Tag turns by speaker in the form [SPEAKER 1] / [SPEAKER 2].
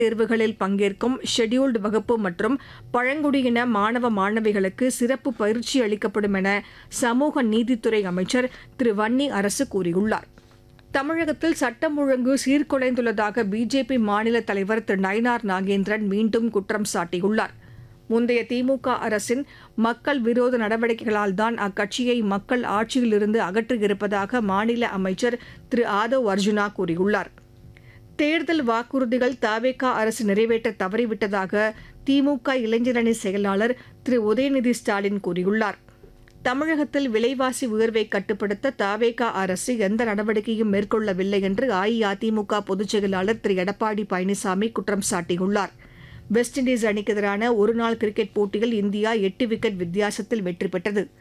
[SPEAKER 1] தேர்வுகளில் பங்கேற்கும் ஷெட்யூல்டு வகுப்பு மற்றும் பழங்குடியின மாணவ மாணவிகளுக்கு சிறப்பு பயிற்சி அளிக்கப்படும் என சமூக நீதித்துறை அமைச்சர் திரு வன்னி அரசு கூறியுள்ளார் தமிழகத்தில் சட்டம் ஒழுங்கு சீர்குலைந்துள்ளதாக பிஜேபி மாநில தலைவர் திரு நயினார் நாகேந்திரன் மீண்டும் குற்றம் சாட்டியுள்ளார் முந்தைய திமுக அரசின் மக்கள் விரோத நடவடிக்கைகளால் தான் அக்கட்சியை மக்கள் ஆட்சியிலிருந்து அகற்றியிருப்பதாக மாநில அமைச்சர் திரு ஆதவ் அர்ஜுனா கூறியுள்ளார் தேர்தல் வாக்குறுதிகள் தாவேகா அரசு நிறைவேற்ற தவறிவிட்டதாக திமுக இளைஞரணி செயலாளர் திரு உதயநிதி ஸ்டாலின் கூறியுள்ளார் தமிழகத்தில் விலைவாசி உயர்வை கட்டுப்படுத்த தாவேகா அரசு எந்த நடவடிக்கையும் மேற்கொள்ளவில்லை என்று அஇஅதிமுக பொதுச் செயலாளர் திரு எடப்பாடி பழனிசாமி குற்றம் சாட்டியுள்ளார் வெஸ்ட் இண்டீஸ் அணிக்கு எதிரான ஒருநாள் கிரிக்கெட் போட்டியில் இந்தியா எட்டு விக்கெட் வித்தியாசத்தில் வெற்றி பெற்றது